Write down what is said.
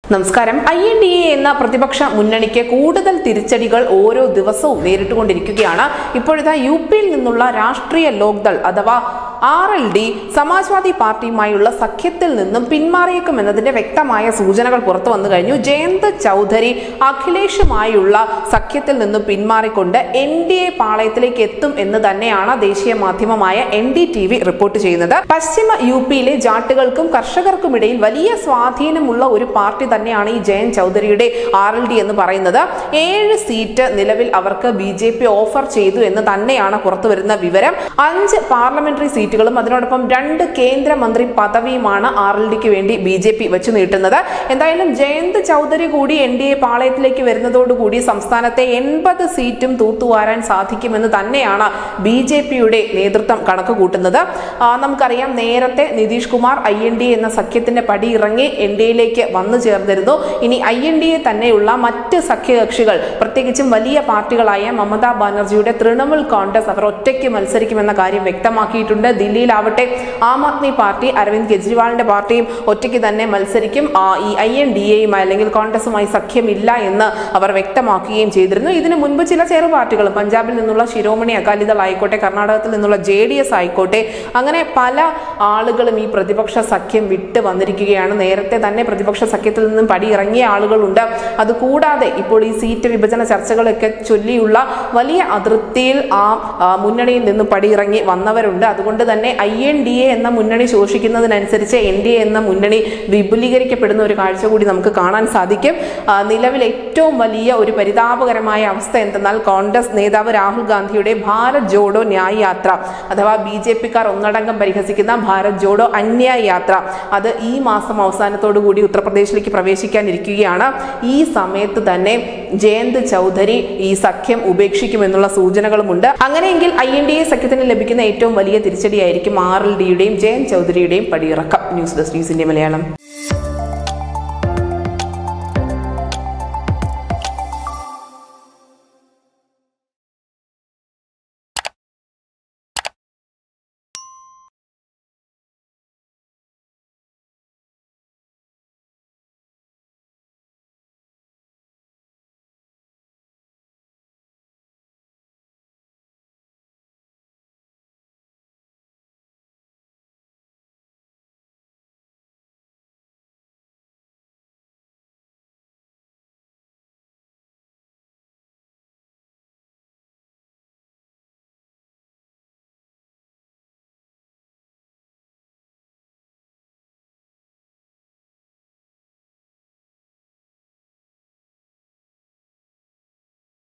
നമസ്കാരം I N D A എന്ന പ്രതിപക്ഷ മുന്നണിക്ക് കൂടുതൽ തിരിച്ചടികൾ ഓരോ ദിവസവും നേരിട്ടുകൊണ്ടിരിക്കുകയാണ് ഇപ്പോഴത്തെ യു പിയിൽ നിന്നുള്ള രാഷ്ട്രീയ ലോക്ദൾ അഥവാ ആർ എൽ ഡി സമാജ്വാദി പാർട്ടിയുമായുള്ള സഖ്യത്തിൽ നിന്നും പിന്മാറിയേക്കുമെന്നതിന്റെ വ്യക്തമായ സൂചനകൾ പുറത്തു വന്നു കഴിഞ്ഞു ജയന്ത് ചൗധരി അഖിലേഷുമായുള്ള സഖ്യത്തിൽ നിന്നും പിന്മാറിക്കൊണ്ട് എൻ ഡി എ പാളയത്തിലേക്ക് എത്തും എന്ന് തന്നെയാണ് ദേശീയ മാധ്യമമായ N D T V report ചെയ്യുന്നത് പശ്ചിമ യു പിയിലെ ജാട്ടുകൾക്കും കർഷകർക്കുമിടയിൽ വലിയ സ്വാധീനമുള്ള ഒരു പാർട്ടി തന്നെയാണ് ഈ ജയൻ ചൗധരിയുടെ ആർ എൽ ഡി എന്ന് പറയുന്നത് ഏഴ് സീറ്റ് നിലവിൽ അവർക്ക് ബി ജെ പി ഓഫർ ചെയ്തു എന്ന് തന്നെയാണ് പുറത്തു വരുന്ന വിവരം അഞ്ച് പാർലമെന്ററി സീറ്റുകളും അതിനോടൊപ്പം രണ്ട് കേന്ദ്രമന്ത്രി പദവിയുമാണ് ആർ എൽ ഡിക്ക് വേണ്ടി ബി ജെ പി വെച്ചു നീട്ടുന്നത് എന്തായാലും ജയന്ത് ചൗധരി കൂടി എൻ ഡി എ പാളയത്തിലേക്ക് വരുന്നതോടുകൂടി സംസ്ഥാനത്തെ എൺപത് സീറ്റും തൂത്തുവാരാൻ സാധിക്കുമെന്ന് തന്നെയാണ് ബി ജെ പിയുടെ നേതൃത്വം കണക്ക് കൂട്ടുന്നത് ആ, നമുക്കറിയാം നേരത്തെ Nitish Kumar I N D എന്ന സഖ്യത്തിന്റെ പടി ഇറങ്ങി എൻ ഡി എയിലേക്ക് വന്നു ചേർന്നിരുന്നു ഇനി ഐ എൻ ഡി എ തന്നെയുള്ള മറ്റ് സഖ്യകക്ഷികൾ പ്രത്യേകിച്ചും വലിയ പാർട്ടികളായ മമതാ ബാനർജിയുടെ തൃണമൂൽ കോൺഗ്രസ് അവർ ഒറ്റയ്ക്ക് മത്സരിക്കുമെന്ന കാര്യം വ്യക്തമാക്കിയിട്ടുണ്ട് ദില്ലിയിലാവട്ടെ ആം ആദ്മി പാർട്ടി അരവിന്ദ് കെജ്രിവാളിന്റെ പാർട്ടിയും ഒറ്റയ്ക്ക് തന്നെ മത്സരിക്കും ആ, ഈ ഐ എൻ ഡി എയുമായി അല്ലെങ്കിൽ കോൺഗ്രസുമായി സഖ്യമില്ല എന്ന് അവർ വ്യക്തമാക്കുകയും ചെയ്തിരുന്നു ഇതിനു മുൻപ് ചില ചെറു പാർട്ടികളും പഞ്ചാബിൽ നിന്നുള്ള ശിരോമണി അകാലിദൾ ആയിക്കോട്ടെ കർണാടകത്തിൽ നിന്നുള്ള ജെ ഡി എസ് ആയിക്കോട്ടെ അങ്ങനെ പല ആളുകളും ഈ പ്രതിപക്ഷ സഖ്യം വിട്ട് വന്നിരിക്കുകയാണ് നേരത്തെ തന്നെ പ്രതിപക്ഷ സഖ്യത്തിൽ നിന്നും പടിയിറങ്ങിയ ആളുകളുണ്ട് അതുകൂടാതെ ഇപ്പോൾ ഈ സീറ്റ് വിഭജന ചർച്ചകളൊക്കെ ചൊല്ലിയുള്ള വലിയ അതിർത്തിയിൽ ആ ആ, മുന്നണിയിൽ നിന്നും പടിയിറങ്ങി വന്നവരുണ്ട് അതുകൊണ്ട് തന്നെ ഐ എൻ ഡി എ എന്ന മുന്നണി ശോഷിക്കുന്നതിനനുസരിച്ച് എൻ ഡി എ എന്ന മുന്നണി വിപുലീകരിക്കപ്പെടുന്ന ഒരു കാഴ്ച കൂടി നമുക്ക് കാണാൻ സാധിക്കും ആ, നിലവിൽ ഏറ്റവും വലിയ ഒരു പരിതാപകരമായ അവസ്ഥ എന്തെന്നാൽ കോൺഗ്രസ് നേതാവ് രാഹുൽ ഗാന്ധിയുടെ ഭാരത് ജോഡോ ന്യായ് യാത്ര അഥവാ ബി ജെ പിക്കാർ ഒന്നടങ്കം പരിഹസിക്കുന്ന ഭാരത് ജോഡോ അന്യായ് യാത്ര അത് ഈ മാസം അവസാനത്തോടു കൂടി ഉത്തർപ്രദേശിലേക്ക് പ്രവേശിക്കാനിരിക്കുകയാണ് ഈ സമയത്ത് തന്നെ ജയന്ത് ചൗധരി ഈ സഖ്യം ഉപേക്ഷിക്കുമെന്നുള്ള സൂചനകളുമുണ്ട് അങ്ങനെയെങ്കിൽ ഐ എൻ ഡി എ സഖ്യത്തിന് ലഭിക്കുന്ന ഏറ്റവും വലിയ തിരിച്ചടിയായിരിക്കും ആർ എൽ ഡിയുടെയും ജയന്ത് ചൗധരിയുടെയും പടിയിറക്കം ന്യൂസ് ഡെസ്ക് ന്യൂസിന്റെ മലയാളം